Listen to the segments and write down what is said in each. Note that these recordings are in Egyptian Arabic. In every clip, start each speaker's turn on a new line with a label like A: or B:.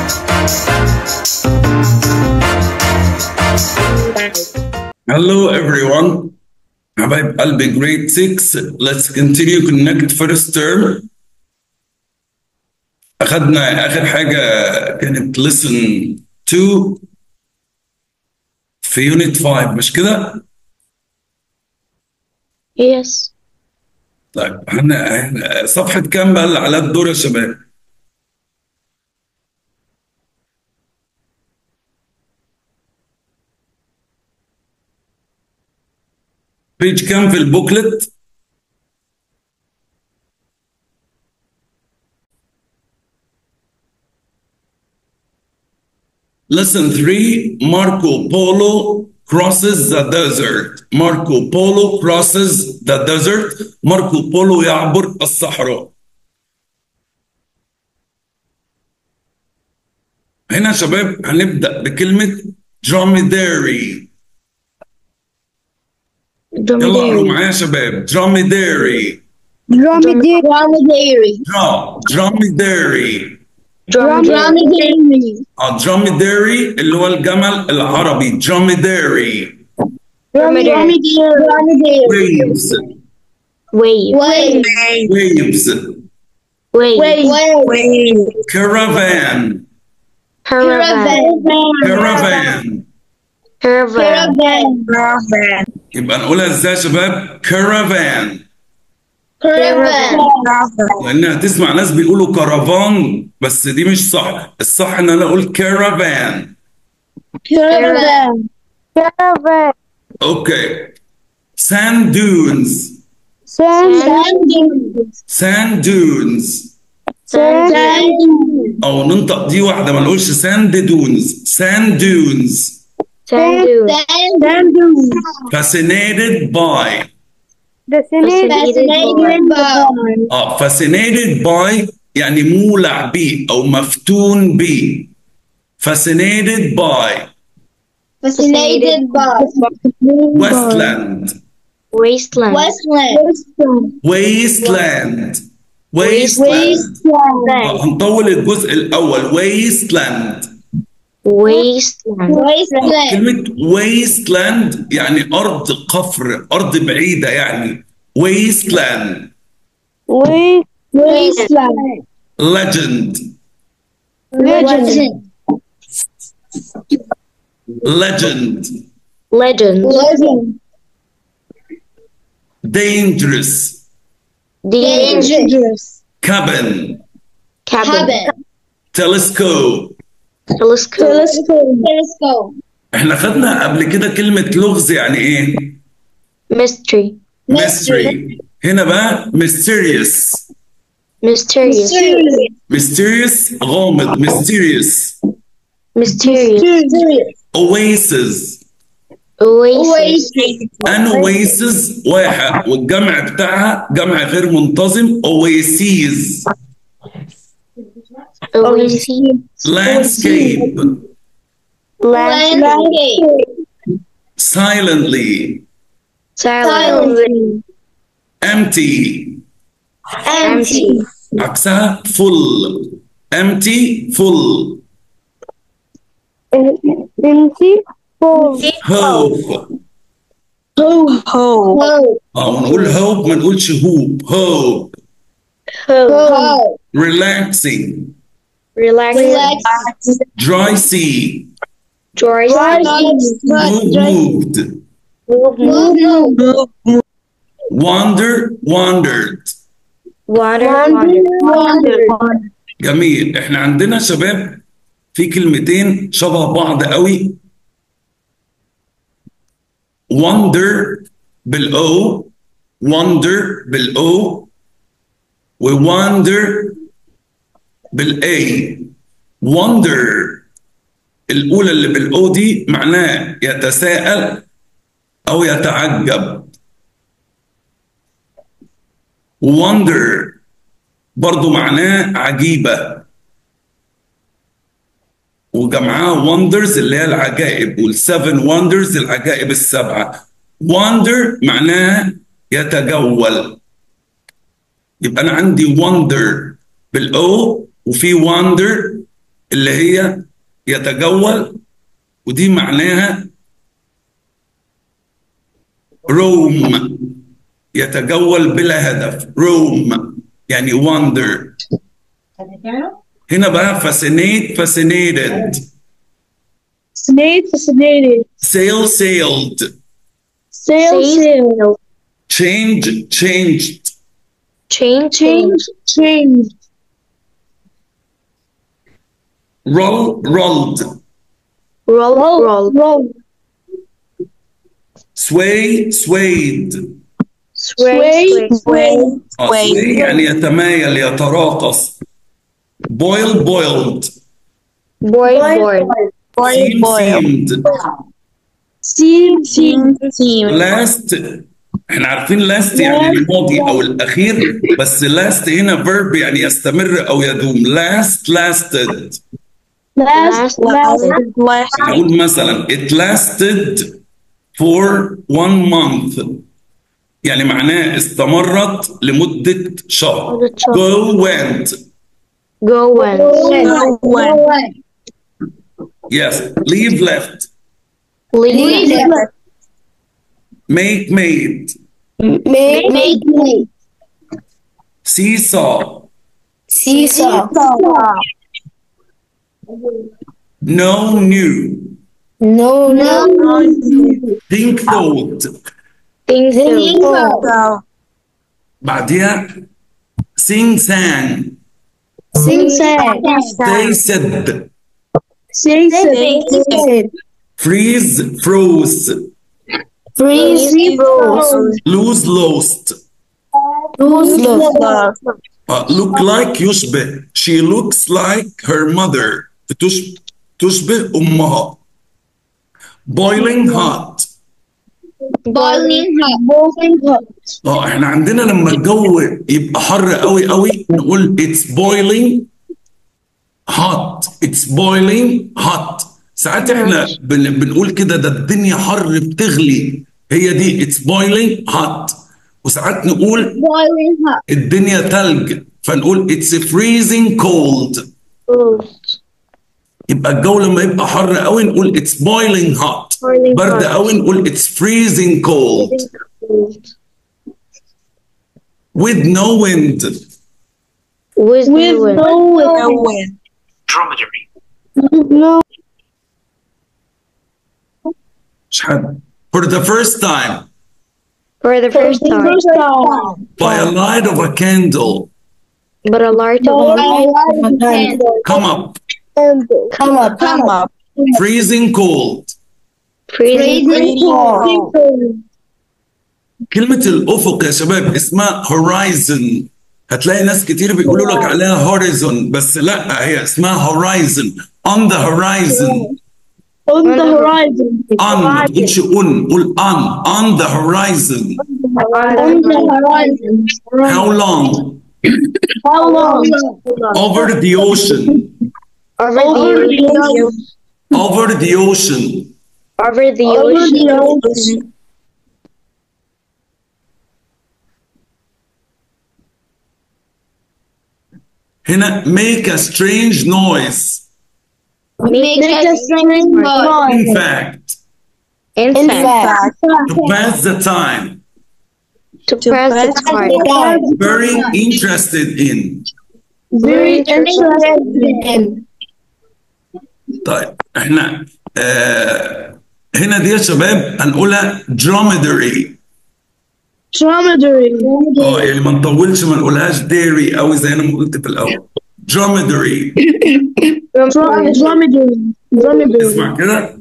A: Hello everyone. حبايب قلبي grade 6 let's continue connect first term أخذنا آخر حاجة كانت listen 2 في unit 5 مش كده؟
B: Yes.
A: طيب احنا احنا صفحة كام بقى اللي على الدور يا شباب؟ بيج كام في البوكلت؟ Lesson 3 Marco Polo crosses the desert. Marco Polo crosses the desert. Marco Polo يعبر الصحراء. هنا يا شباب هنبدأ بكلمة dromedary. يلا قولوا
B: Dromedary.
A: معايا يا شباب dromedary.
C: Dromedary.
B: Dromedary.
A: Draw dromedary.
B: Dromedary.
A: اه dromedary اللي هو الجمل العربي dromedary.
B: Dromedary.
A: Waves
B: Wave.
A: waves
B: Wave.
A: caravan
B: Caravan.
A: caravan
B: Caravan.
A: يبقى نقولها ازاي يا شباب caravan
B: Caravan.
A: لانها تسمع ناس بيقولوا كرفان بس دي مش صح الصح ان انا اقول caravan
B: Caravan.
C: Caravan.
A: اوكي sand dunes
C: Sand.
A: sand dunes
C: Sand.
A: او ننطق دي واحده ما نقولش sand dunes sand dunes
B: Sand dune.
C: Sand dunes.
A: fascinated by
C: Fascinated by.
A: اه fascinated by يعني مولع بيه او مفتون بيه fascinated by
C: Fascinated by.
A: westland
B: Wasteland.
C: Westland.
A: wasteland wasteland آه، هنطول الجزء الاول wasteland
B: Wasteland.
C: Wasteland.
A: كلمة wasteland يعني أرض قفر أرض بعيدة يعني wasteland
C: Wasteland.
A: legend
C: Legend.
A: legend
B: Legend.
C: Legend.
A: dangerous
B: Danger.
C: Dangerous.
A: cabin
B: Cabin.
C: Cabin.
A: telescope
B: Telescope.
C: Telescope. Telescope.
A: احنا خدنا قبل كده كلمة لغز يعني ايه
B: Mystery.
A: mystery هنا بقى mysterious
B: Mysterious.
C: Mysterious.
A: mysterious غامض mysterious
B: Mysterious.
C: Mysterious.
A: oasis
B: Oasis.
A: an oasis واحد والجمع بتاعها جمع غير منتظم oases
B: Oasis.
A: landscape
C: Landscape.
A: silently
B: Silent.
C: Silent.
A: empty
B: Empty.
A: عكسها full empty full
C: Empty. Full.
A: hope
C: Hope. Hope.
A: اه ونقول hope ما نقولش hope hope
C: Hope.
A: relaxing
B: Relax.
C: Relax.
A: dry sea
B: Joy.
A: move moved
B: Move.
C: Move.
A: wander wandered
B: Water.
C: Wonder.
A: جميل احنا عندنا شباب في كلمتين شبه بعض قوي wonder بالاو wonder بالاو وwonder بالاي wonder الاولى اللي بالاو دي معناه يتساءل او يتعجب wonder برضو معناه عجيبة وجمعها wonders اللي هي العجائب والسفن wonders العجائب السبعة wonder معناها يتجول يبقى أنا عندي wonder بالأو وفي wonder اللي هي يتجول ودي معناها روم يتجول بلا هدف روم يعني wonder هنا بقى fascinate fascinated
C: Snake fascinated.
A: sail sailed
C: Sail
B: Sail.
C: sail.
A: change changed
B: Change.
C: Change change.
A: roll rolled
B: Roll. Roll.
C: Roll.
A: sway swayed
B: Sway. Sway.
A: آه، sway يعني يتمايل يتراقص boil boiled
B: Boil. Boil.
A: seem seemed
C: Seam seam.
A: last احنا عارفين last يعني الماضي او الاخير بس last هنا verb يعني يستمر او يدوم last lasted
C: Last last
A: نقول مثلا it lasted for one month يعني معناه استمرت لمدة شهر
B: لمدة شهر.
A: go went
B: Go. Went.
A: yes leave left
B: Leave.
A: make made
C: Make make make.
A: seesaw
C: Seesaw.
A: no new
C: No no.
A: think thought
B: Think so.
A: بعديها sing sang
C: Sing sang.
A: say said
C: Say said.
A: freeze froze
C: Freeze froze.
A: lose lost
C: Lose lost.
A: Uh, look like يشبه she looks like her mother تش- تشبه أمها boiling hot
C: Boiling hot. Boiling hot.
A: اه احنا عندنا لما الجو يبقى حر قوي قوي نقول it's boiling hot it's boiling hot ساعات احنا بن بنقول كده ده الدنيا حر بتغلي هي دي it's boiling hot وساعات نقول
C: Boiling hot.
A: الدنيا تلج فنقول it's freezing cold يبقى الجو لما يبقى حر قوي نقول it's boiling hot
B: Boiling
A: برد
B: hot.
A: قوي نقول it's freezing cold with no wind
B: With,
C: With
B: no
C: no
B: wind.
C: wind.
D: Dromedary.
C: No.
A: مش حد for the first time
B: For the first time.
C: First time.
A: by a light of a candle
B: But a light of
A: come up
C: Come up. Come up.
A: freezing cold
B: freezing.
A: كلمة الأفق يا شباب اسمها horizon هتلاقي ناس كتير بيقولوا لك عليها horizon بس لا هي اسمها horizon on the horizon
C: On the horizon.
A: on ما تقولش on قول on on the horizon
C: On the horizon.
A: how long
C: How long?
A: over the ocean
B: Over
C: Over
B: the
C: the ocean.
A: over the ocean
B: over the
C: Over
B: ocean.
C: the ocean.
A: هنا make a strange noise
B: Make
C: Make a strange
A: in
C: noise.
A: fact
B: in
C: In
B: fact,
C: fact.
A: to pass the time
B: to press the time.
A: very interested in
C: Very interested in.
A: طيب احنا آه هنا دي يا شباب هنقولها dromedary
C: Dromedary.
A: اه يعني ما نطولش ما نقولهاش dairy قوي زي انا ما قلت في الاول dromedary
C: Dromedary. Dromedary.
A: اسمع كده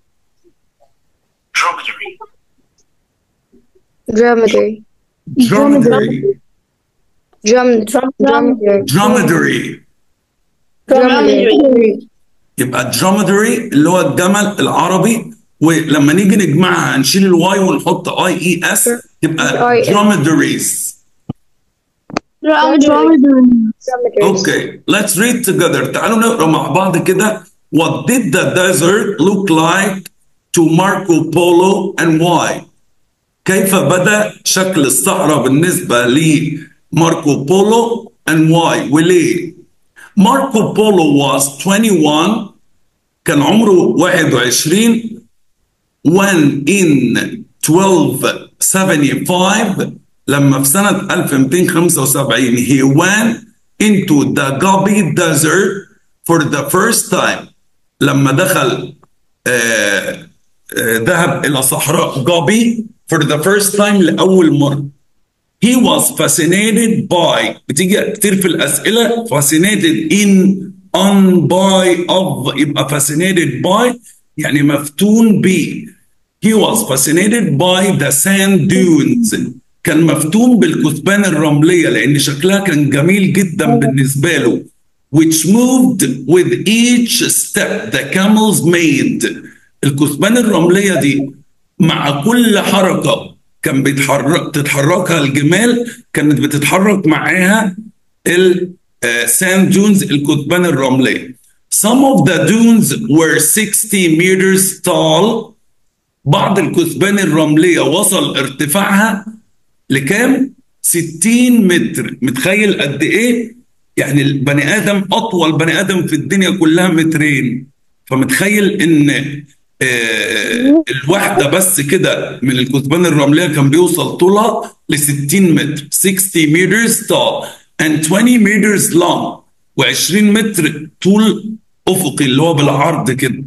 D: Dromedary.
B: Dromedary.
A: dromedary
B: Drum. Dromedary.
A: dromedary
B: Dromedary.
A: يبقى dromedary اللي هو الجمل العربي ولما نيجي نجمعها هنشيل الواي ونحط اي اي اس تبقى
B: I-
A: dromedaries
C: Dromedary.
A: Okay, let's read together. تعالوا نقرا مع بعض كده. What did the desert look like to Marco Polo and why? كيف بدا شكل الصحراء بالنسبة لماركو بولو and why وليه؟ ماركو بولو was 21 كان عمره 21 when in 1275 لما في سنة 1275 he went into the Gobi desert for the first time لما دخل آه، آه، ذهب إلى صحراء جوبي for the first time لأول مرة he was fascinated by بتيجي كتير في الأسئلة fascinated in on by of يبقى fascinated by يعني مفتون ب he was fascinated by the sand dunes كان مفتون بالكثبان الرملية لأن شكلها كان جميل جدا بالنسبة له which moved with each step the camels made الكثبان الرملية دي مع كل حركة كان بيتحرك تتحركها الجمال كانت بتتحرك معاها الساند دونز الكثبان الرملية some of the dunes were 60 meters tall بعض الكثبان الرملية وصل ارتفاعها لكام 60 متر متخيل قد ايه يعني البني ادم اطول بني ادم في الدنيا كلها مترين فمتخيل ان آه، الواحدة بس كده من الكثبان الرملية كان بيوصل طولها ل 60 متر 60 meters tall and 20 meters long و20 متر طول افقي اللي هو بالعرض كده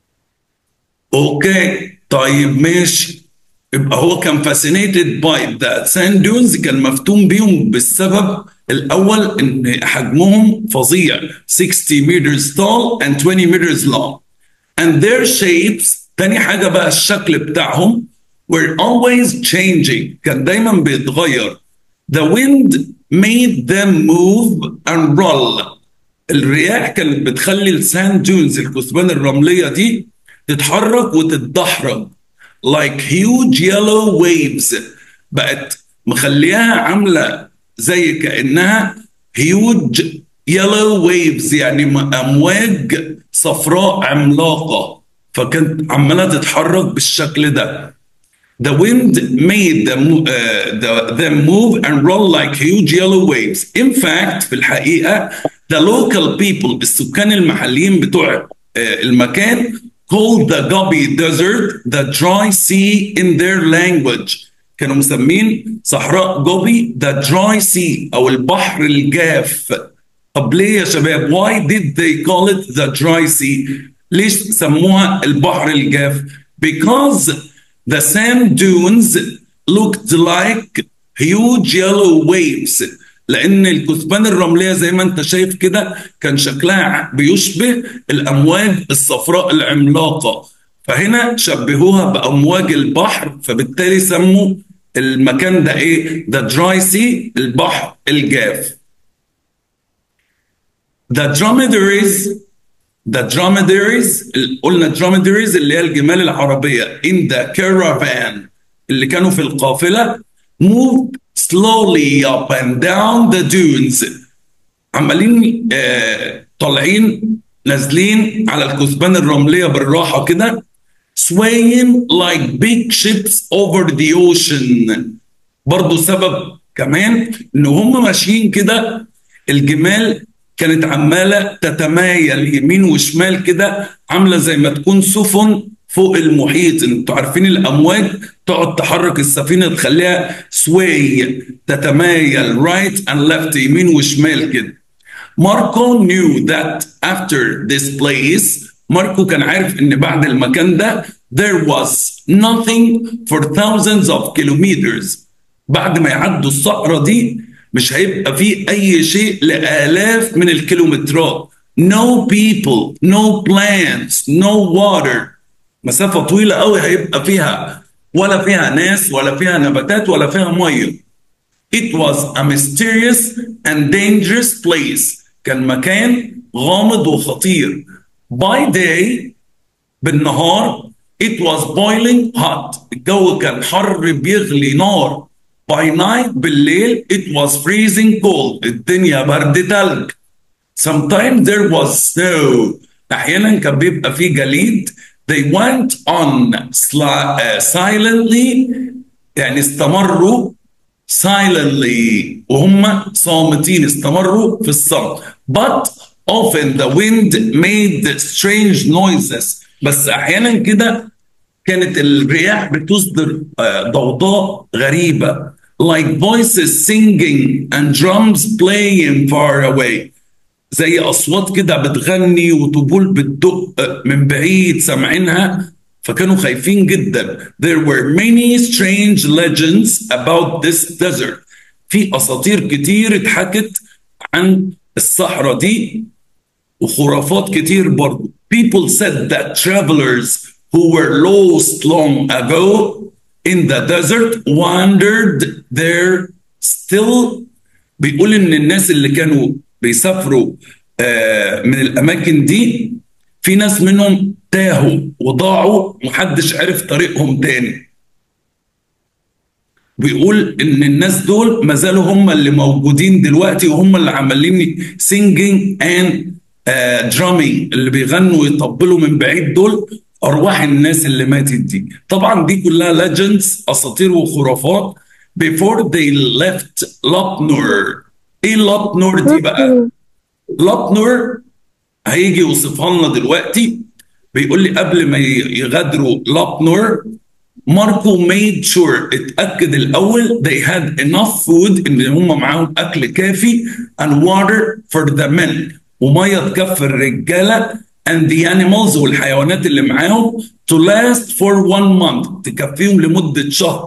A: اوكي طيب ماشي يبقى هو كان fascinated by the sand dunes كان مفتون بيهم بالسبب الاول ان حجمهم فظيع 60 meters tall and 20 meters long and their shapes تاني حاجة بقى الشكل بتاعهم were always changing كان دايما بيتغير the wind made them move and roll الرياح كانت بتخلي الساند دونز الكثبان الرملية دي تتحرك وتتدحرج like huge yellow waves بقت مخليها عاملة زي كأنها huge yellow waves يعني م- أمواج صفراء عملاقة فكانت عمالة تتحرك بالشكل ده The wind made them, uh, the, them move and roll like huge yellow waves. In fact, في الحقيقة, the local people, السكان المحليين بتوع uh, المكان, called the Gobi Desert the dry sea in their language. كانوا مسمين صحراء جوبي the dry sea أو البحر الجاف. طب ليه يا شباب؟ Why did they call it the dry sea؟ ليش سموها البحر الجاف؟ Because the sand dunes looked like huge yellow waves لأن الكثبان الرملية زي ما أنت شايف كده كان شكلها بيشبه الأمواج الصفراء العملاقة فهنا شبهوها بأمواج البحر فبالتالي سموا المكان ده إيه؟ The dry sea البحر الجاف. The dromedaries the dromedaries قلنا dromedaries اللي هي الجمال العربية in the caravan اللي كانوا في القافلة moved slowly up and down the dunes عمالين آه طالعين نازلين على الكثبان الرملية بالراحة كده swaying like big ships over the ocean برضو سبب كمان ان هم ماشيين كده الجمال كانت عماله تتمايل يمين وشمال كده عامله زي ما تكون سفن فوق المحيط انتوا عارفين الامواج تقعد تحرك السفينه تخليها سواي تتمايل رايت اند ليفت يمين وشمال كده ماركو knew that after this place ماركو كان عارف ان بعد المكان ده there was nothing for thousands of kilometers بعد ما يعدوا الصحراء دي مش هيبقى فيه اي شيء لالاف من الكيلومترات no people no plants no water مسافه طويله قوي هيبقى فيها ولا فيها ناس ولا فيها نباتات ولا فيها ميه It was a mysterious and dangerous place كان مكان غامض وخطير by day بالنهار it was boiling hot الجو كان حر بيغلي نار by night بالليل it was freezing cold الدنيا برد تلج sometimes there was snow احيانا كان بيبقى فيه جليد they went on sli- uh, silently يعني استمروا silently وهم صامتين استمروا في الصمت but often the wind made strange noises بس احيانا كده كانت الرياح بتصدر آه، ضوضاء غريبة like voices singing and drums playing far away زي أصوات كده بتغني وطبول بتدق من بعيد سامعينها فكانوا خايفين جدا there were many strange legends about this desert في أساطير كتير اتحكت عن الصحراء دي وخرافات كتير برضو people said that travelers who were lost long ago in the desert wandered there still بيقول ان الناس اللي كانوا بيسافروا آه، من الاماكن دي في ناس منهم تاهوا وضاعوا محدش عرف طريقهم تاني بيقول ان الناس دول ما زالوا هم اللي موجودين دلوقتي وهم اللي عمالين singing and uh, drumming اللي بيغنوا ويطبلوا من بعيد دول ارواح الناس اللي ماتت دي طبعا دي كلها legends اساطير وخرافات before they left لابنور ايه لابنور دي بقى لابنور هيجي يوصفها لنا دلوقتي بيقول لي قبل ما يغادروا لابنور ماركو made sure اتأكد الأول they had enough food إن هم معاهم أكل كافي and water for the men ومية تكفي الرجالة and the animals والحيوانات اللي معاهم to last for one month تكفيهم لمدة شهر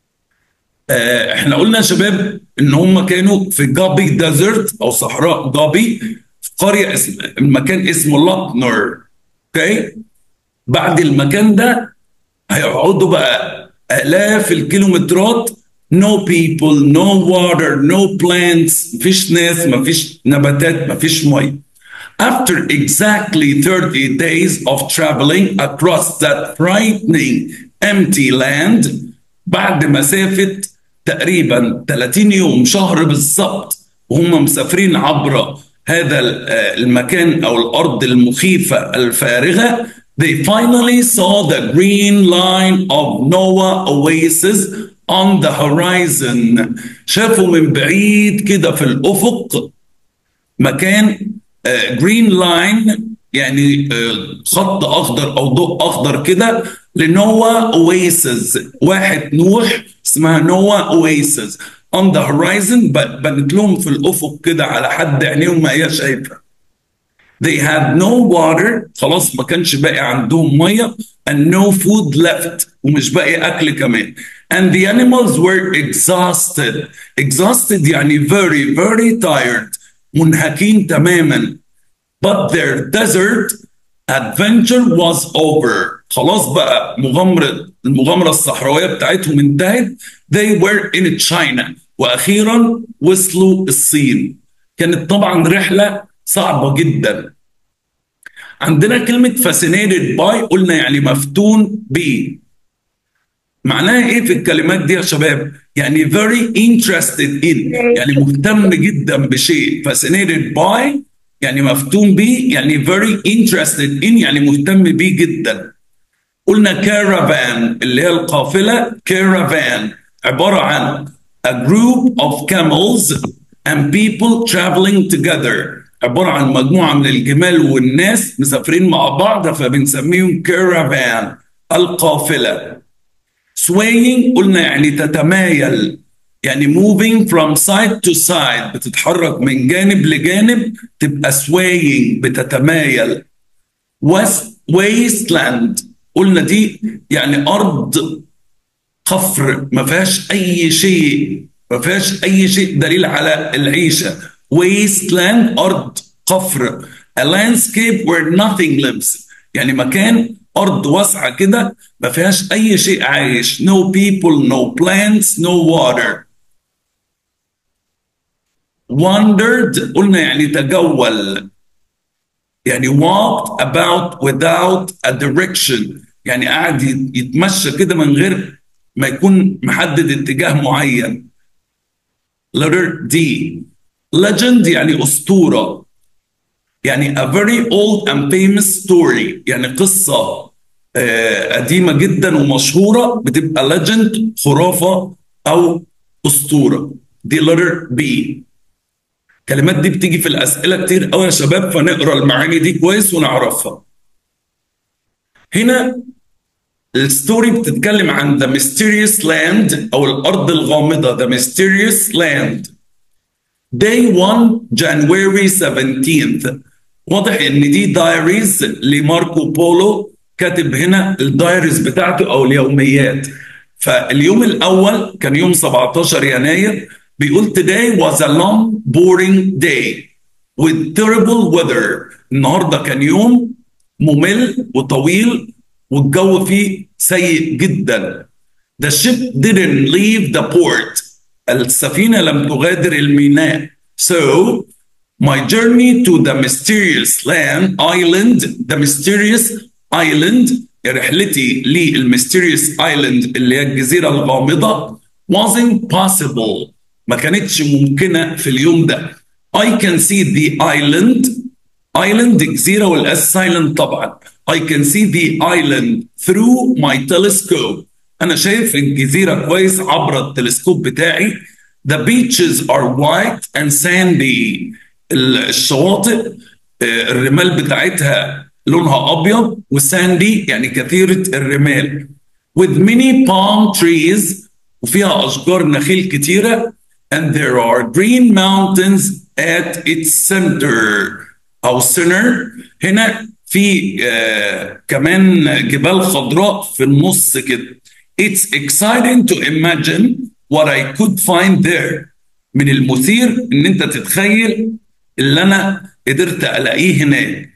A: آه، احنا قلنا يا شباب ان هم كانوا في جابي ديزرت او صحراء جابي في قريه اسم المكان اسمه لابنر اوكي بعد المكان ده هيقعدوا بقى آلاف الكيلومترات no people no water no plants مفيش ناس مفيش نباتات مفيش مية After exactly 30 days of traveling across that frightening empty land بعد مسافة تقريبا 30 يوم شهر بالظبط وهم مسافرين عبر هذا ال- آه، المكان أو الأرض المخيفة الفارغة they finally saw the green line of Noah oasis on the horizon شافوا من بعيد كده في الأفق مكان جرين لاين يعني آه، خط اخضر او ضوء اخضر كده لنوا اويسز واحد نوح اسمها نوا اويسز on the horizon ب- بنت لهم في الافق كده على حد عينيهم ما هي شايفه They had no water خلاص ما كانش باقي عندهم ميه and no food left ومش باقي اكل كمان and the animals were exhausted exhausted يعني very very tired منهكين تماما but their desert adventure was over خلاص بقى مغامرة المغامرة الصحراوية بتاعتهم انتهت they were in China وأخيرا وصلوا الصين كانت طبعا رحلة صعبة جدا عندنا كلمة fascinated by قلنا يعني مفتون به معناها ايه في الكلمات دي يا شباب؟ يعني very interested in يعني مهتم جدا بشيء fascinated by يعني مفتون بيه يعني very interested in يعني مهتم بيه جدا قلنا caravan اللي هي القافلة caravan عبارة عن a group of camels and people traveling together عبارة عن مجموعة من الجمال والناس مسافرين مع بعض فبنسميهم caravan القافلة swaying قلنا يعني تتمايل يعني moving from side to side بتتحرك من جانب لجانب تبقى swaying بتتمايل west wasteland قلنا دي يعني أرض قفر ما فيهاش أي شيء ما فيهاش أي شيء دليل على العيشة wasteland أرض قفر a landscape where nothing lives يعني مكان أرض واسعة كده ما فيهاش أي شيء عايش no people no plants no water wandered قلنا يعني تجول يعني walked about without a direction يعني قاعد يتمشى كده من غير ما يكون محدد اتجاه معين letter D legend يعني أسطورة يعني a very old and famous story يعني قصة آه، قديمة جدا ومشهورة بتبقى legend خرافة أو أسطورة دي letter B الكلمات دي بتيجي في الاسئله كتير قوي يا شباب فنقرا المعاني دي كويس ونعرفها هنا الستوري بتتكلم عن the mysterious land او الارض الغامضه the mysterious land day 1 January 17th واضح ان دي دايريز لماركو بولو كاتب هنا الدايريز بتاعته او اليوميات فاليوم الاول كان يوم 17 يناير بيقول today was a long boring day with terrible weather النهارده كان يوم ممل وطويل والجو فيه سيء جدا The ship didn't leave the port السفينة لم تغادر الميناء So my journey to the mysterious land island the mysterious island رحلتي للميستيريوس ايلاند اللي هي الجزيرة الغامضة wasn't possible ما كانتش ممكنة في اليوم ده I can see the island island جزيرة والاس silent طبعا I can see the island through my telescope أنا شايف الجزيرة كويس عبر التلسكوب بتاعي The beaches are white and sandy الشواطئ الرمال بتاعتها لونها أبيض وساندي يعني كثيرة الرمال with many palm trees وفيها أشجار نخيل كتيرة and there are green mountains at its center أو center هنا في آه كمان جبال خضراء في النص كده It's exciting to imagine what I could find there من المثير ان انت تتخيل اللي انا قدرت الاقيه هناك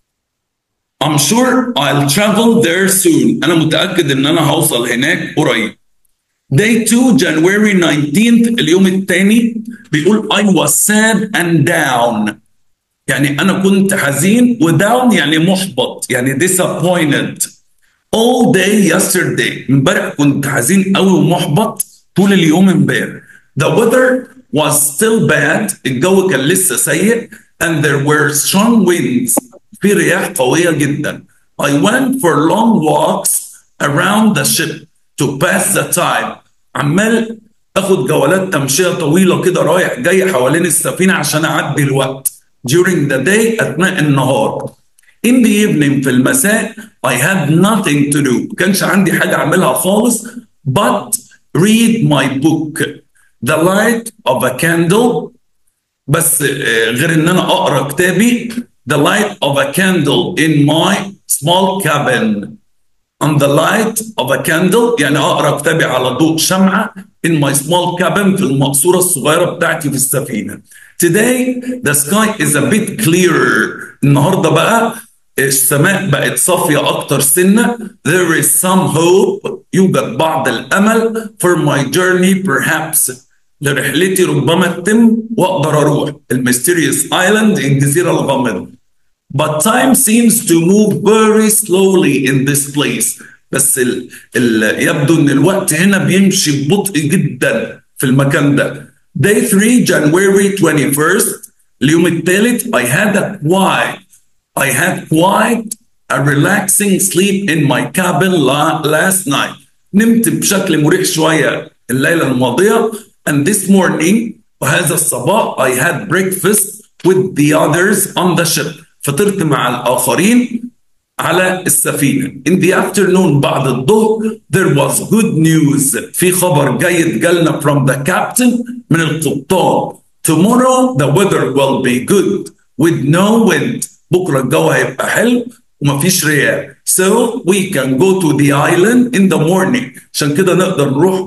A: I'm sure I'll travel there soon انا متاكد ان انا هوصل هناك قريب Day 2 January 19th اليوم الثاني بيقول I was sad and down يعني أنا كنت حزين وداون يعني محبط يعني disappointed all day yesterday امبارح كنت حزين قوي ومحبط طول اليوم امبارح the weather was still bad الجو كان لسه سيء and there were strong winds في رياح قوية جدا I went for long walks around the ship to pass the time عمال اخد جولات تمشيه طويله كده رايح جاي حوالين السفينه عشان اعدي الوقت during the day اثناء النهار in the evening في المساء I had nothing to do ما كانش عندي حاجه اعملها خالص but read my book the light of a candle بس غير ان انا اقرا كتابي the light of a candle in my small cabin on the light of a candle يعني اقرا كتابي على ضوء شمعه in my small cabin في المقصوره الصغيره بتاعتي في السفينه. Today the sky is a bit clearer. النهارده بقى السماء بقت صافيه اكتر سنه. There is some hope يوجد بعض الامل for my journey perhaps لرحلتي ربما تتم واقدر اروح الميستيريوس ايلاند الجزيره الغامضه. But time seems to move very slowly in this place. بس ال ال يبدو ان الوقت هنا بيمشي ببطء جدا في المكان ده. Day 3 January 21st اليوم الثالث I had a quiet I had quite a relaxing sleep in my cabin last night. نمت بشكل مريح شوية الليلة الماضية and this morning وهذا الصباح I had breakfast with the others on the ship. فطرت مع الآخرين على السفينة. In the afternoon بعد الظهر there was good news. في خبر جيد جالنا from the captain من القبطان. Tomorrow the weather will be good with no wind. بكرة الجو هيبقى حلو ومفيش رياح. So we can go to the island in the morning. عشان كده نقدر نروح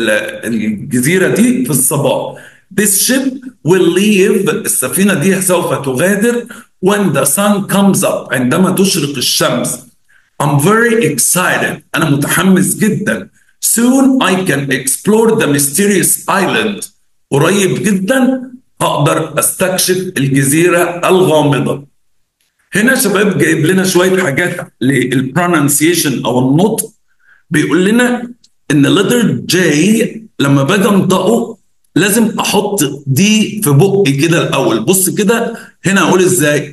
A: الجزيرة دي في الصباح. This ship will leave السفينة دي سوف تغادر when the sun comes up عندما تشرق الشمس I'm very excited أنا متحمس جدا soon I can explore the mysterious island قريب جدا هقدر استكشف الجزيرة الغامضة هنا شباب جايب لنا شوية حاجات للبرونانسيشن أو النطق بيقول لنا إن letter J لما باجي أنطقه لازم احط دي في بقي كده الاول بص كده هنا اقول ازاي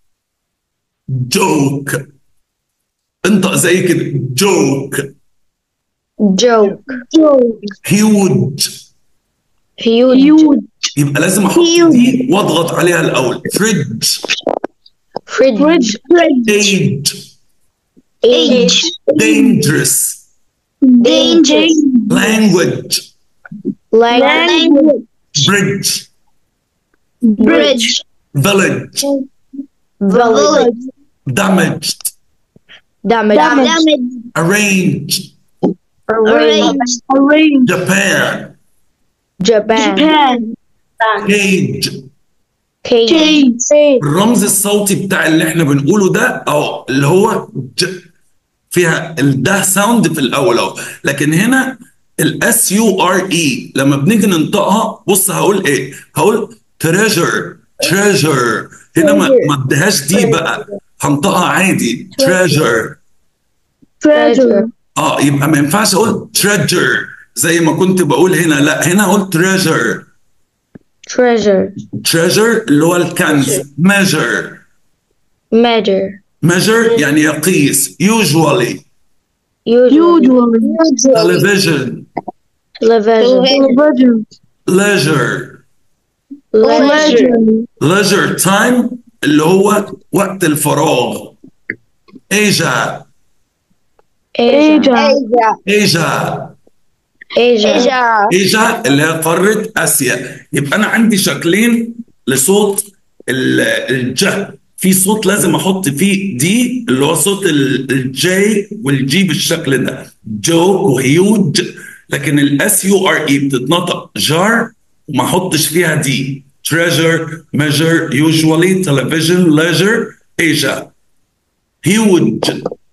A: جوك انطق زي كده جوك
B: joke
C: Joke.
A: هيوج
B: huge
C: Huge.
A: يبقى لازم احط دي واضغط عليها الاول فريدج
B: Fridge.
C: Fridge.
A: ايج
B: Age.
A: dangerous
C: Danger.
A: language
B: Language.
A: bridge
C: Bridge.
A: village
B: Village.
A: damaged
B: Damage.
C: Damage.
A: arrange
B: Arrange.
C: Arrange.
A: Japan
B: Japan.
C: Japan.
A: cage
B: Cage.
C: Cage.
A: الرمز الصوتي بتاع اللي احنا بنقوله ده او اللي هو ج فيها الده ساوند في الاول اهو لكن هنا الاس يو ار اي لما بنيجي ننطقها بص هقول ايه هقول تريجر تريجر هنا ما ما اديهاش دي بقى هنطقها عادي تريجر
C: Treasure.
A: اه يبقى ما ينفعش اقول تريجر زي ما كنت بقول هنا لا هنا اقول تريجر
B: Treasure.
A: تريجر اللي هو الكنز measure
B: Measure.
A: measure يعني يقيس usually
B: Usually.
C: Usually.
A: television
B: Television.
C: Television.
A: leisure
B: Leisure.
A: leisure time اللي هو وقت الفراغ Asia
B: Asia.
A: Asia
B: Asia.
A: Asia اللي هي قارة آسيا يبقى أنا عندي شكلين لصوت ال- الج في صوت لازم أحط فيه دي اللي هو صوت ال- الجي والجي بالشكل ده جوك وهيوج لكن الاس يو ار اي بتتنطق جار وما احطش فيها دي treasure measure usually television leisure Asia huge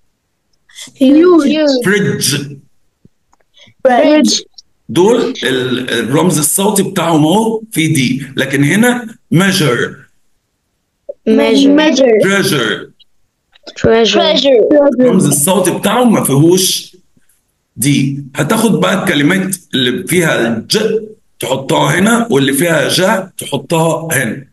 C: Huge.
A: fridge
C: Bridge.
A: دول ال- الرمز الصوتي بتاعهم اهو في دي لكن هنا measure
B: Measure.
C: Measure.
A: treasure
B: Treasure.
A: الرمز الصوتي بتاعهم ما فيهوش دي هتاخد بقى الكلمات اللي فيها الج تحطها هنا واللي فيها جا تحطها هنا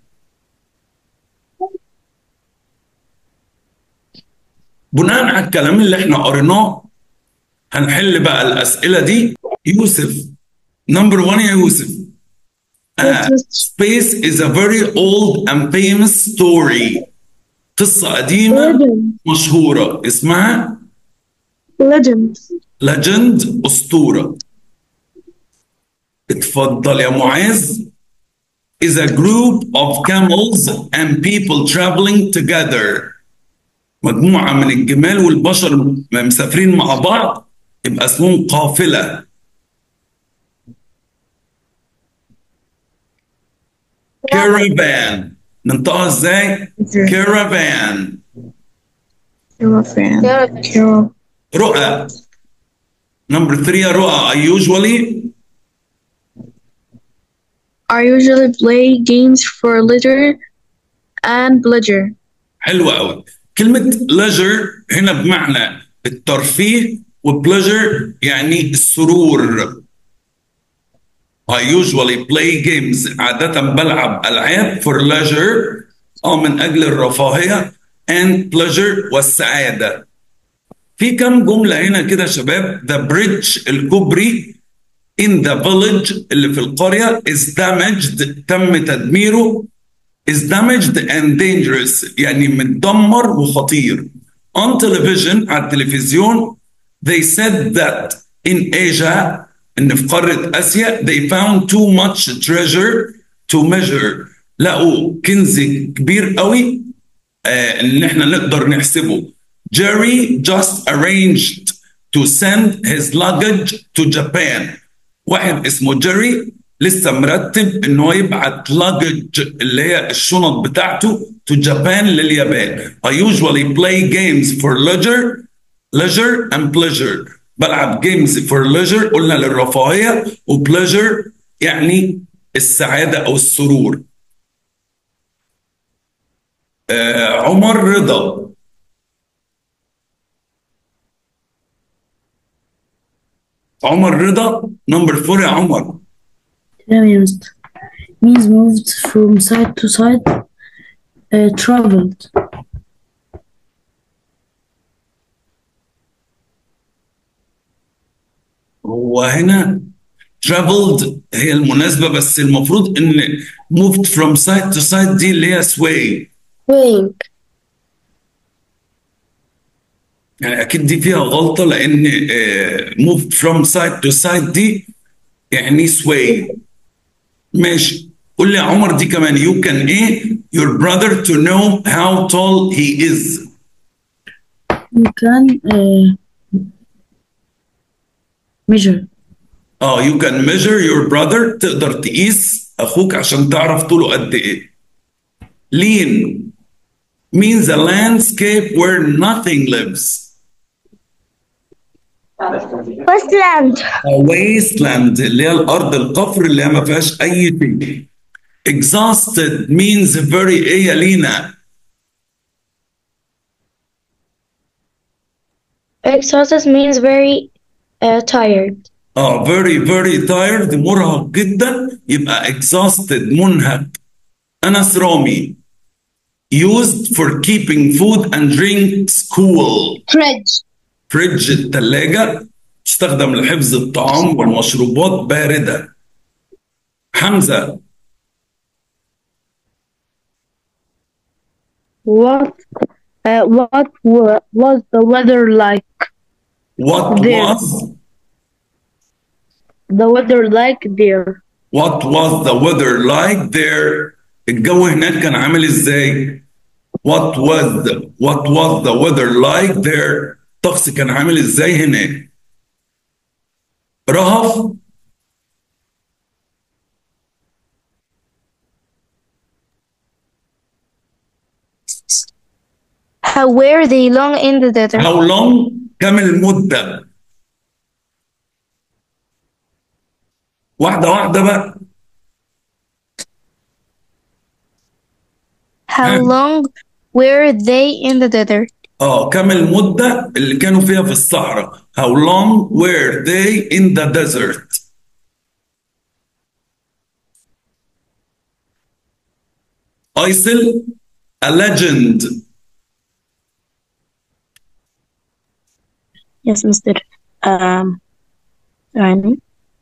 A: بناء على الكلام اللي احنا قريناه هنحل بقى الأسئلة دي يوسف نمبر 1 يا يوسف آه. Space is a very old and famous story قصة قديمة
C: Legend.
A: مشهورة اسمها
C: Legend.
A: ليجند أسطورة اتفضل يا معاذ is a group of camels and people traveling together مجموعة من الجمال والبشر مسافرين مع بعض يبقى اسمهم قافلة caravan ننطقها ازاي؟ caravan
C: Caravan. Caravan.
A: رؤى number three يا رؤى I usually
C: I usually play games for leisure and pleasure.
A: حلوة قوي كلمة leisure هنا بمعنى الترفيه وبليجر يعني السرور I usually play games عادة بلعب ألعاب for leisure أو من أجل الرفاهية and pleasure والسعادة في كم جملة هنا كده يا شباب the bridge الكوبري in the village اللي في القرية is damaged تم تدميره is damaged and dangerous يعني متدمر وخطير on television على التلفزيون they said that in Asia ان في قارة اسيا they found too much treasure to measure لقوا كنز كبير قوي آه ان احنا نقدر نحسبه Jerry just arranged to send his luggage to Japan واحد اسمه جيري لسه مرتب ان هو يبعت luggage اللي هي الشنط بتاعته to Japan لليابان I usually play games for leisure leisure and pleasure بلعب جيمز for leisure قلنا للرفاهية و pleasure يعني السعادة أو السرور آه عمر رضا عمر رضا نمبر فور يا عمر
D: experienced means moved from side to side, uh, traveled.
A: هو هنا traveled هي المناسبة بس المفروض ان moved from side to side دي اللي هي sway
B: Swing.
A: يعني اكيد دي فيها غلطة لان آه، moved from side to side دي يعني sway ماشي قول لي يا عمر دي كمان you can ايه your brother to know how tall he is
D: You can uh, measure.
A: اه you can measure your brother تقدر تقيس اخوك عشان تعرف طوله قد ايه lean means a landscape where nothing lives
B: Westland.
A: a wasteland اللي هي الارض القفر اللي هي ما فيهاش اي شيء exhausted means very ايه يا لينا
B: Exhausted means very uh, tired.
A: اه very very tired مرهق جدا يبقى exhausted منهك أنس رامي used for keeping food and drinks cool
B: Fridge.
A: فريج الثلاجة تستخدم لحفظ الطعام والمشروبات باردة حمزة
C: What uh, what wa- was the weather like?
A: what
C: There.
A: was
C: The weather like there?
A: what was the weather like there الجو هناك كان عامل ازاي what was the, what was the weather like there الطقس كان عامل ازاي هناك رهف
B: How were they long in the desert?
A: how long كم المدة واحدة واحدة بقى
B: How
A: Hmm.
B: long were they in the desert?
A: اه كم المدة اللي كانوا فيها في الصحراء how long were they in the desert Aysel a legend
C: Yes, Mister. Um, Rani.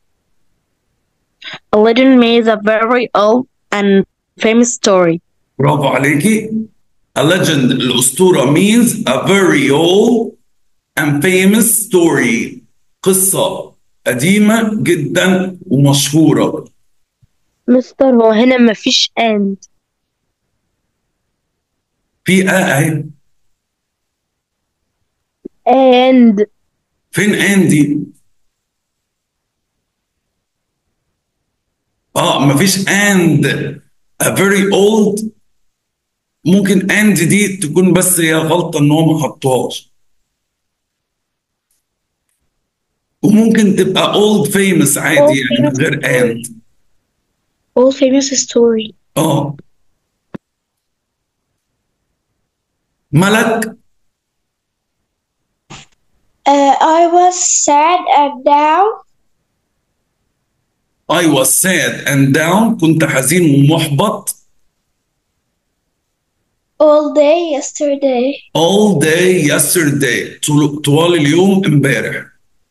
C: A legend means a very old and famous story.
A: برافو عليكي a legend الأسطورة means a very old and famous story قصة قديمة جدا ومشهورة
C: مستر هو هنا مفيش and
A: في آه أهي
C: and
A: فين اندي؟ اه مفيش and a very old ممكن and دي تكون بس هي غلطة ان هو ما حطهاش وممكن تبقى old famous عادي
B: Old
A: يعني من
B: famous
A: غير and
B: Old famous story.
A: اه ملك
B: Uh, I was sad and down
A: I was sad and down كنت حزين ومحبط
B: all day yesterday.
A: all day yesterday طول- طوال اليوم امبارح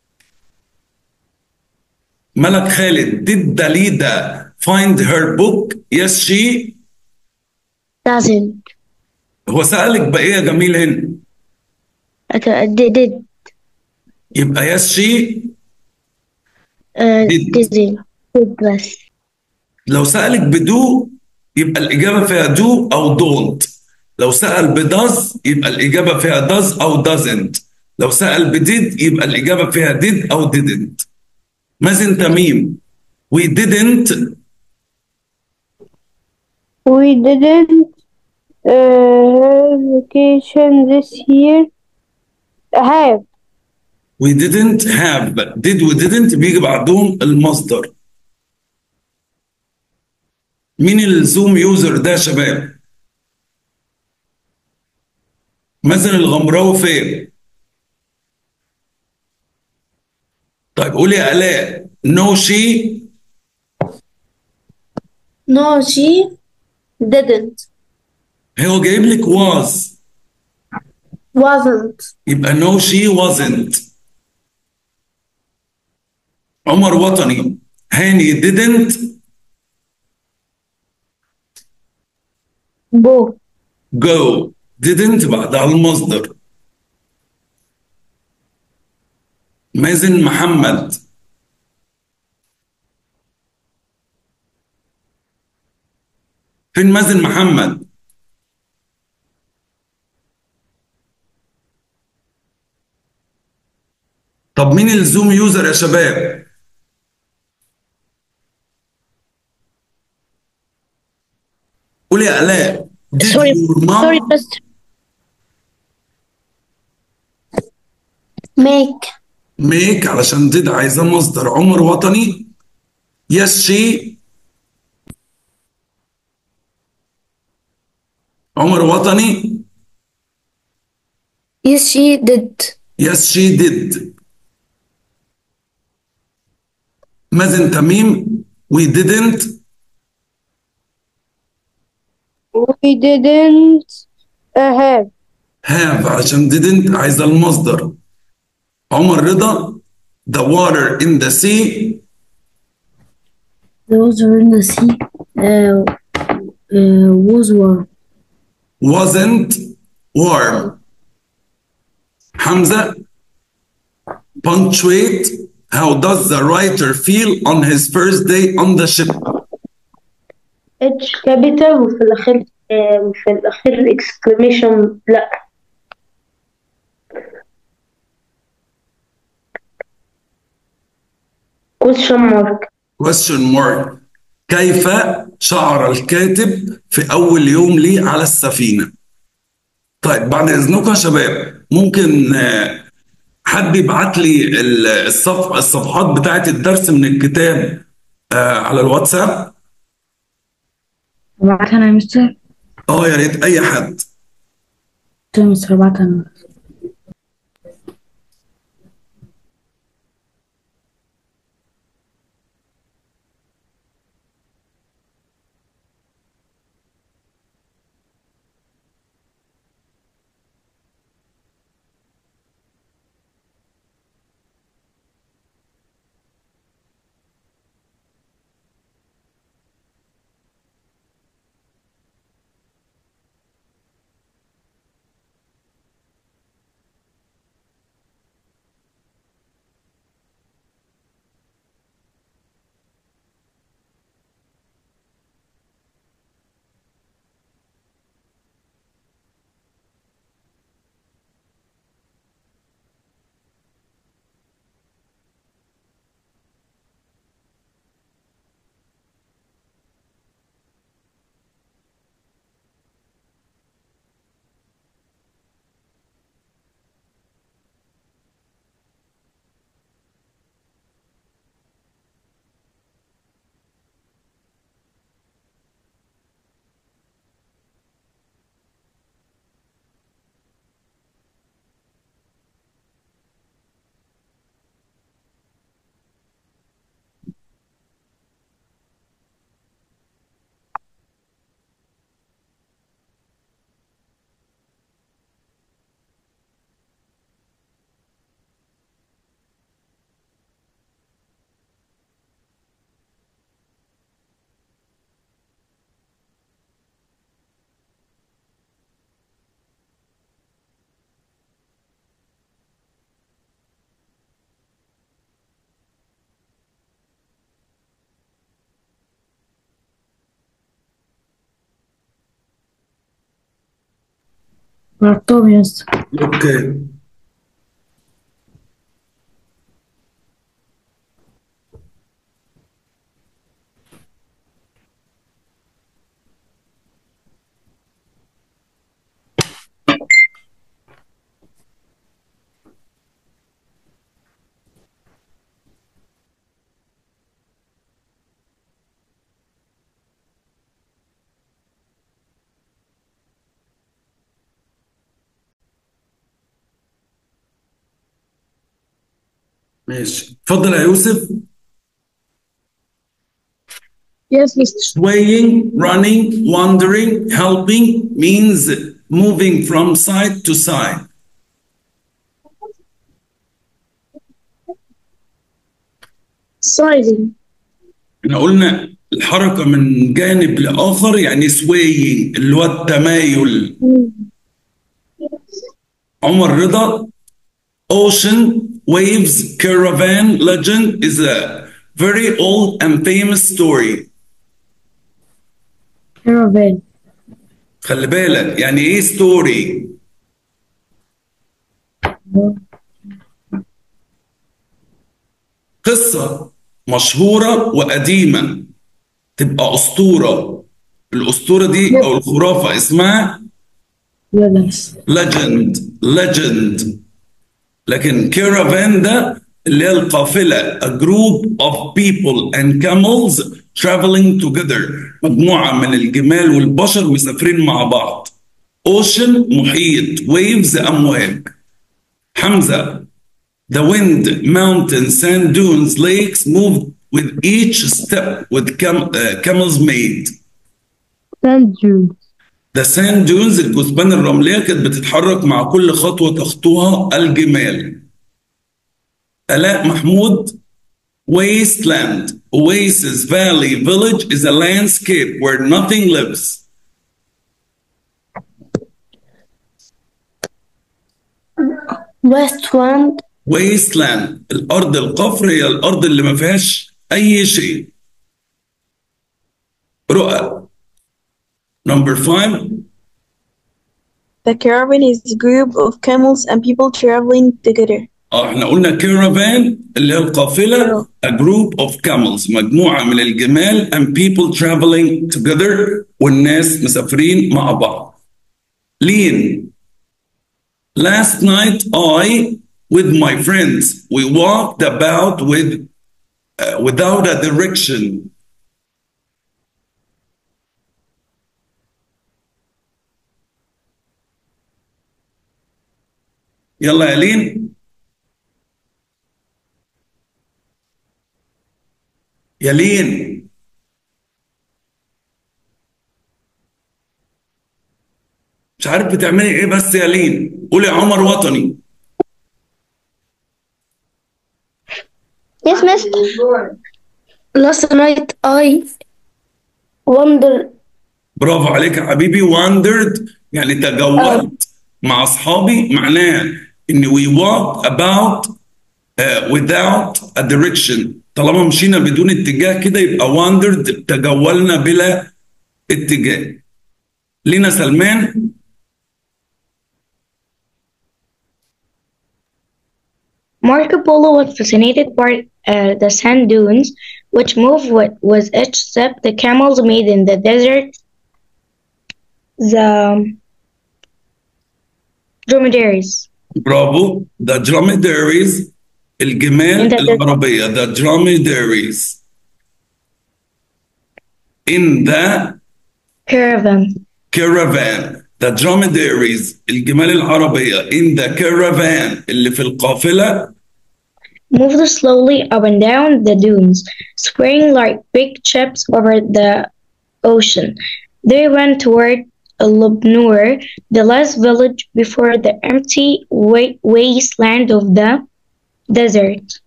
A: ملك خالد did Dalida find her book yes she
B: Doesn't.
A: هو سألك بإيه يا جميل هنا
B: Okay, did did
A: يبقى yes she
B: uh,
A: Did.
B: didn't. Did بس.
A: لو سألك بدو يبقى الإجابة فيها do أو don't لو سأل بداز يبقى الإجابة فيها does أو doesn't لو سأل بديد يبقى الإجابة فيها did أو didn't مازن تميم we didn't
C: we didn't uh, vacation this year. Have
A: we didn't have did و didn't بيجي بعدهم المصدر مين الزوم يوزر ده يا شباب مازن الغمراوي فين طيب قولي يا آلاء no she
B: No, she didn't.
A: هو جايب لك was
B: Wasn't.
A: يبقى no she wasn't عمر وطني هاني didn't
B: Go.
A: go didn't بعدها المصدر مازن محمد فين مازن محمد طب مين الزوم يوزر يا شباب قول يا آلاء Did
B: Sorry,
A: your mom
B: sorry, Mister. Make.
A: make علشان did عايزاه مصدر عمر وطني yes she عمر وطني
B: Yes, she did.
A: yes she did مازن تميم we didn't
B: We didn't uh, have.
A: have علشان didn't عايزة المصدر عمر رضا the water in the sea
D: The water in the sea uh, uh, was warm.
A: wasn't warm Hamza punctuate how does the writer feel on his first day on the ship
E: اتش كابيتال وفي الأخير آه، وفي الأخير اكسكليميشن لأ question mark
A: question mark كيف شعر الكاتب في أول يوم لي على السفينة طيب بعد إذنكم يا شباب ممكن آه، حد يبعت لي ال- الصف الصفحات بتاعت الدرس من الكتاب آه، على الواتساب
D: ابعتها انا يا مستر
A: اه يا ريت اي حد
D: قلت له يا مستر ابعتها انا بعتهم يا مستر
A: اوكي ماشي اتفضل يا يوسف
C: Yes, Mr.
A: swaying running wandering helping means moving from side to side
C: Sliding.
A: احنا قلنا الحركة من جانب لآخر يعني swaying اللي هو التمايل عمر رضا Ocean Waves Caravan Legend is a very old and famous story
D: caravan
A: خلي بالك يعني ايه ستوري قصة مشهورة وقديمة تبقى أسطورة الأسطورة دي أو الخرافة اسمها
D: legends
A: legend legend لكن caravan ده اللي هي القافلة a group of people and camels traveling together مجموعة من الجمال والبشر مسافرين مع بعض ocean محيط waves أمواج حمزة the wind mountains sand dunes lakes moved with each step with cam- uh, camels made
D: sand dunes
A: The sand dunes الكثبان الرملية كانت بتتحرك مع كل خطوة تخطوها الجمال. آلاء محمود Wasteland Oasis Valley Village is a landscape where nothing lives.
E: Westland
A: Wasteland الأرض القفر هي الأرض اللي ما فيهاش أي شيء. رؤى Number five
C: The caravan is a group of camels and people traveling together.
A: اه احنا قلنا caravan اللي هي القافلة a group of camels مجموعة من الجمال and people traveling together والناس مسافرين مع بعض. لين Last night I with my friends we walked about with uh, without a direction. يلا يا لين يا لين مش عارف بتعملي ايه بس يا لين قولي عمر وطني
B: Yes, miss.
C: Last night I
E: wonder
A: برافو عليك يا حبيبي wandered يعني تجولت مع اصحابي معناه ان we walk about uh, without a direction طالما مشينا بدون اتجاه كده يبقى wandered تجولنا بلا اتجاه لينا سلمان
B: Marco Polo was fascinated by uh, the sand dunes, which move with, with each step the camels made in the desert. The dromedaries.
A: برافو the dromedaries الجمال
B: انت بت-
A: العربية the dromedaries in the
B: Caravan.
A: caravan the dromedaries الجمال العربية in the caravan اللي في القافلة
B: moved slowly up and down the dunes, swaying like big chips over the ocean. They ran toward Lubnur, the last village before the empty wa- wasteland of the desert.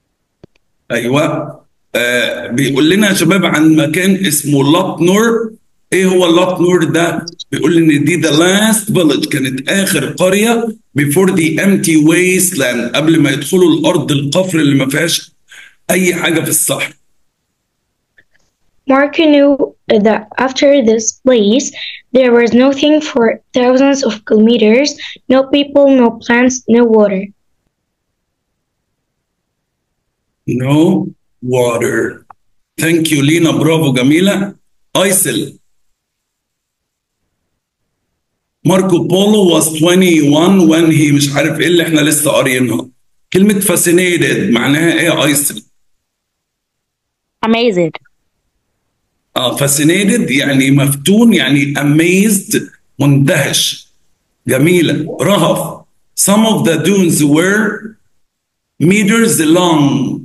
A: ايوه آه بيقول لنا يا شباب عن مكان اسمه لطنور ايه هو لطنور ده بيقول ان دي the last village كانت اخر قريه before the empty wasteland قبل ما يدخلوا الارض القفر اللي ما فيهاش اي حاجه في الصحراء
B: Mark knew that after this place, there was nothing for thousands of kilometers no people, no plants, no water.
A: no water thank you لينا برافو جميله ايسل ماركو بولو was 21 when he مش عارف ايه اللي احنا لسه قاريينها كلمه fascinated معناها ايه يا ايسل
F: Amazed.
A: اه fascinated يعني مفتون يعني amazed مندهش جميلة رهف some of the dunes were meters long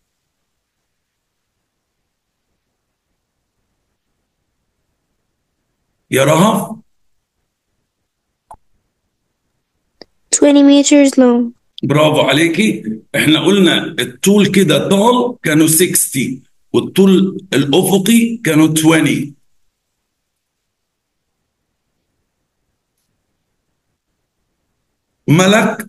A: يا رهف
C: 20 meters long.
A: برافو عليكي احنا قلنا الطول كده طال كانوا 60 والطول الأفقي كانوا 20 ملك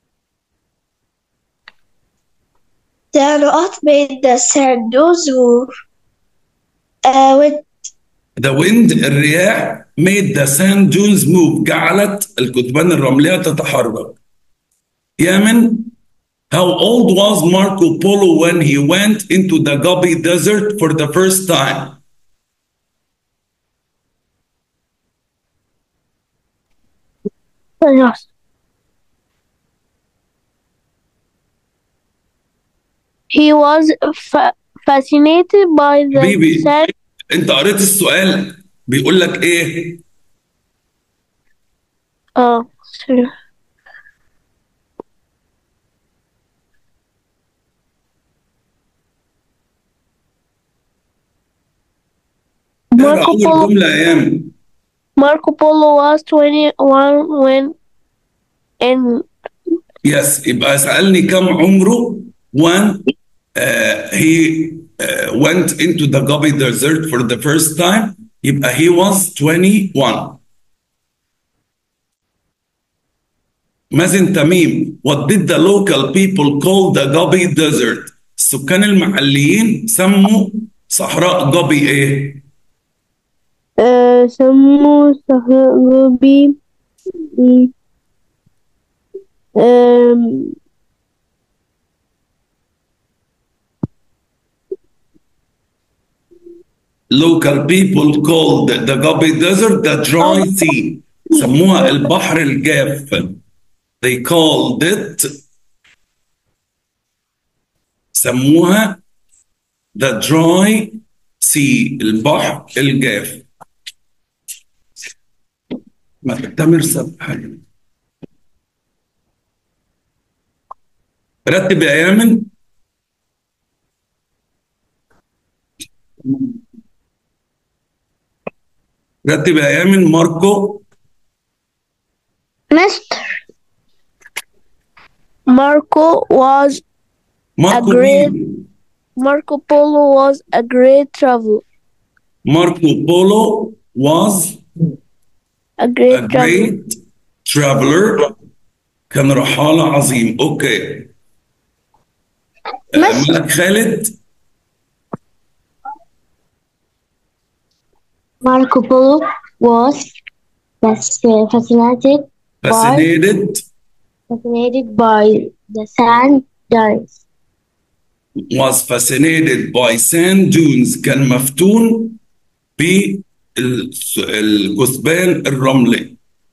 F: The lot made the sand dunes move uh, with
A: The wind الرياح made the sand dunes move جعلت الكثبان الرملية تتحرك يمن How old was Marco Polo when he went into the Gobi Desert for the first time?
E: He was fa- fascinated by the
A: حبيبي
E: sand.
A: انت قريت السؤال بيقول لك ايه؟
E: Oh, sorry.
A: اقرا
E: Marco
A: اول
E: Polo,
A: جملة يا يامن
E: Marco Polo was 21 when in
A: يس يبقى سألني كم عمره when uh, he uh, went into the Gobi Desert for the first time يبقى he was 21 مازن تميم what did the local people call the Gobi Desert السكان المحليين سموا صحراء جوبي ايه
E: uh, سموه صحراء غبي mm, um,
A: local people called the Gobi Desert the dry sea سموها البحر الجاف they called it سموها the dry sea البحر الجاف ما تأتمر سب حاجة رتب يا يامن رتب يا يامن ماركو
F: Mr.
E: Marco was
A: ماركو
E: great-
A: مين؟
E: Marco Polo was a great travel
A: Marco Polo was
E: a great
A: a
E: travel
A: great traveler كان رحالة عظيم اوكي آه،
F: مس-
A: ملك خالد
G: Marco Polo was fas- fascinated
A: fascinated
G: fascinated by the sand dunes.
A: was fascinated by sand dunes كان مفتون بالكثبان الرملي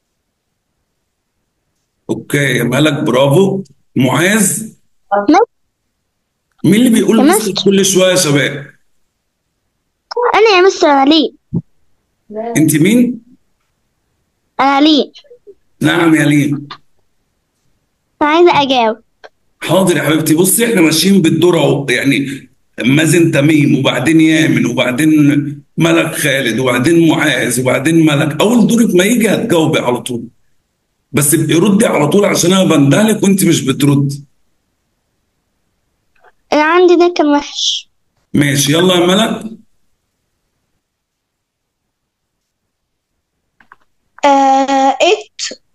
A: اوكي يا ملك برافو معاذ مين اللي بيقول
F: يا
A: مستر
F: مستر.
A: كل شويه يا شباب
F: أنا يا مستر علي
A: انت مين
F: أنا علي
A: نعم يا لين
F: أنا عايزة أجاوب
A: حاضر يا حبيبتي بصي احنا ماشيين بالدور اهو يعني مازن تميم وبعدين يامن وبعدين ملك خالد وبعدين معاذ وبعدين ملك اول دورك ما يجي هتجاوبي على طول بس ابقي ردي على طول عشان انا بندهلك وانت مش بتردي
F: أنا عندي ده كان وحش
A: ماشي يلا يا ملك
F: Uh, it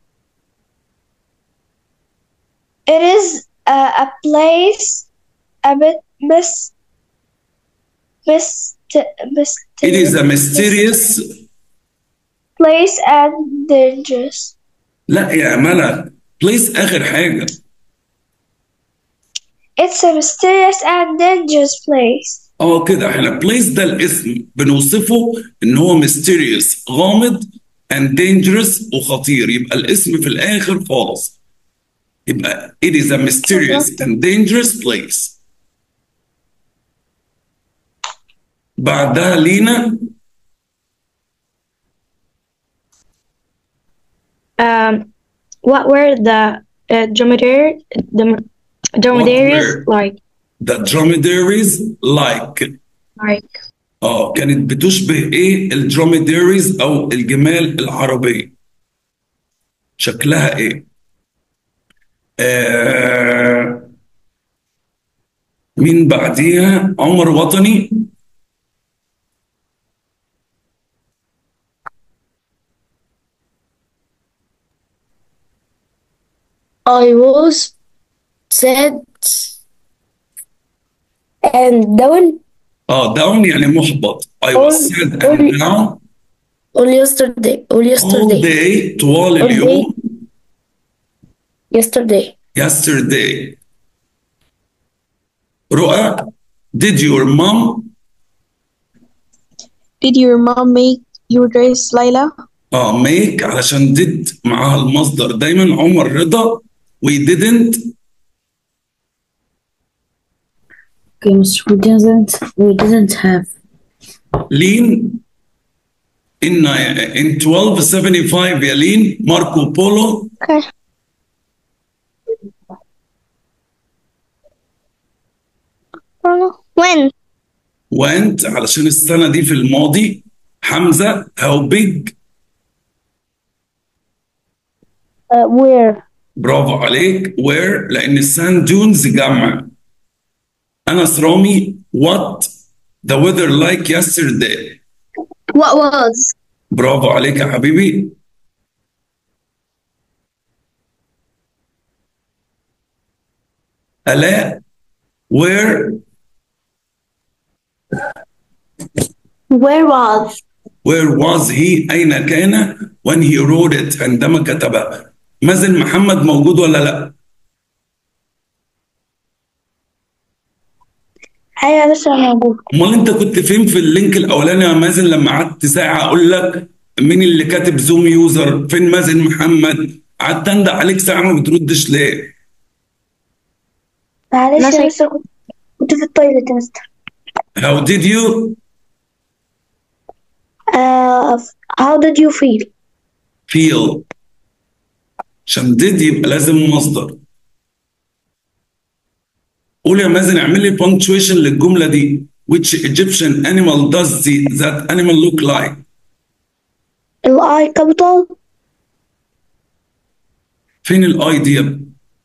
F: it is a, a place a bit mis mis mis
A: it is a mysterious
F: place and dangerous.
A: لا يا ملك بليز اخر حاجه
F: It's a mysterious and dangerous place.
A: اه كده احنا بليس ده الاسم بنوصفه ان هو mysterious غامض and dangerous وخطير يبقى الاسم في الاخر خالص يبقى it is a mysterious and dangerous place بعدها لينا
B: Um, what were the uh, dromedary, the dromedaries
A: were-
B: like?
A: the dromedaries like
B: Like
A: اه كانت بتشبه ايه الدروميداريز او الجمال العربية شكلها ايه آه مين بعديها عمر وطني
D: I was sad and down
A: اه داون يعني محبط I was
D: All-
A: sad and
D: all-
A: down
D: all yesterday all
A: all
D: yesterday
A: day طوال
D: All
A: اليوم
D: yesterday
A: yesterday رؤى did your mom
C: Did your mom make your dress, Layla?
A: اه make علشان did معاها المصدر دايما عمر رضا we didn't
D: okay Mr. we didn't we didn't have
A: lean in in 1275 يا لين ماركو بولو
E: When?
A: went علشان السنة دي في الماضي حمزة how big
E: Uh, where?
A: برافو عليك where لأن الساند دونز جمع أنس رامي what the weather like yesterday
F: What was?
A: برافو عليك يا حبيبي آلاء where
F: Where was?
A: where was he أين كان when he wrote it عندما كتبها مازن محمد موجود ولا لا
F: أيوة لسه موجود
A: امال انت كنت فين في اللينك الاولاني يا مازن لما قعدت ساعه اقول لك مين اللي كاتب زوم يوزر فين مازن محمد قعدت اندق عليك ساعه ما بتردش ليه
F: معلش
B: مثلا-
F: يا مستر كنت كنت في التويليت يا مستر
A: how did you
F: uh, how did you feel
A: feel عشان did يبقى لازم مصدر قول يا مازن اعمل لي punctuation للجمله دي which Egyptian animal does the, that animal look like
F: الاي كابيتال
A: فين الاي دي يا ابني؟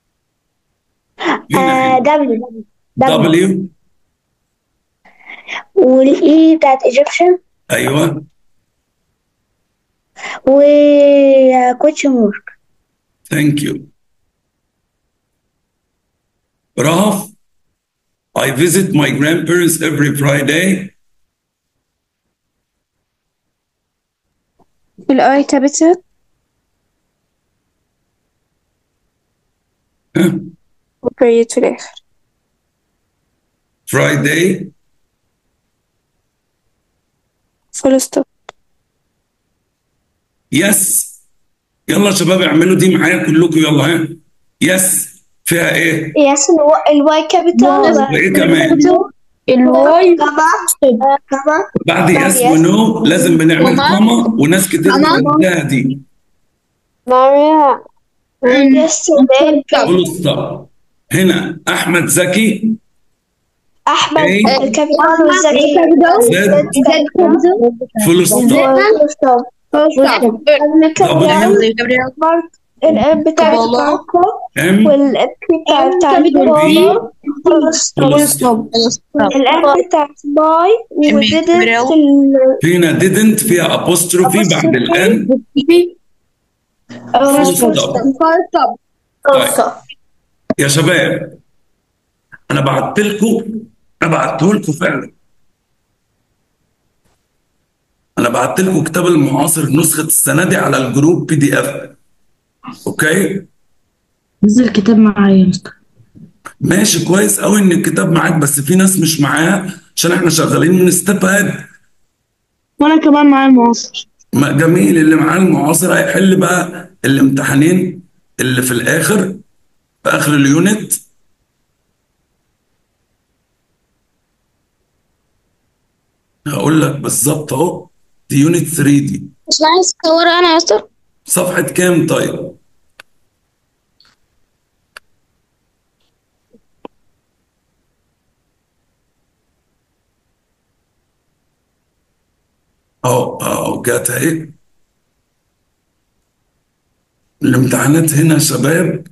A: هنا
F: دبليو
A: هنا. W
F: والاي بتاعت ايجيبشن
A: ايوه
F: و كوتشن مارك
A: Thank you. Rahaf, I visit my grandparents every Friday.
H: الاي كابيتال
A: Huh?
H: وبريد في الآخر
A: Friday,
H: فول ستوب
A: yes. يلا شباب اعملوا دي معايا كلكم يلا ها. Yes. فيها ايه؟
F: يس الواي كابيتال
A: وايه كمان؟
B: الواي
F: كما
A: بعد
F: بعد
A: yes
F: yes.
A: ونو لازم بنعمل كوما وناس كتير بتنساها دي.
E: Maria.
F: yesterday
A: فول ستوب. هنا احمد زكي
F: احمد
A: إيه؟
F: الكابيتال والزكي
A: زد فول ستوب.
F: مارك الاب بتاعت ماركو
A: ام
F: والاب بتاعت بابا
A: فول ستوب.
F: الاب بتاعت باي وديدنت
A: هنا didn't فيها apostrophe بعد الان فول ستوب. طيب يا شباب انا بعت لكم انا بعته لكم فعلا انا بعت لكم كتاب المعاصر نسخه السنه دي على الجروب بي دي اف اوكي
D: نزل الكتاب معايا يا مستر
A: ماشي كويس قوي ان الكتاب معاك بس في ناس مش معاه عشان احنا شغالين من ستيب هاد
B: وانا كمان معايا المعاصر
A: ما جميل اللي معاه المعاصر هيحل بقى الامتحانين اللي في الاخر في اخر اليونت هقول لك بالظبط اهو دي يونت 3 دي
E: مش عايز صور انا يا اسطى
A: صفحة كام طيب؟ اهو اهو جت اهي الامتحانات هنا يا شباب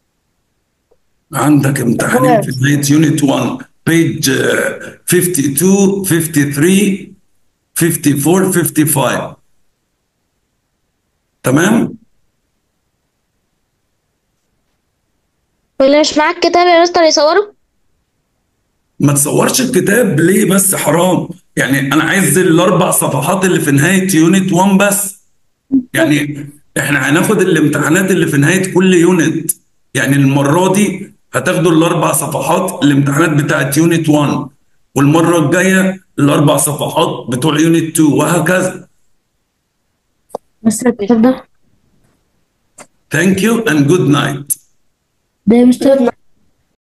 A: عندك امتحانين في بداية يونت 1 بيج 52 53 54 55 تمام؟
F: واللي مش معاك كتاب يا مستر يصوره
A: ما تصورش الكتاب ليه بس حرام يعني انا عايز الاربع صفحات اللي في نهايه يونت 1 بس يعني احنا هناخد الامتحانات اللي في نهايه كل يونت يعني المره دي هتاخدوا الاربع صفحات الامتحانات بتاعت يونت 1 والمره الجايه الاربع صفحات بتوع يونت 2 وهكذا
D: مستر الكتاب ده
A: ثانك يو اند جود نايت
D: ده يا مستر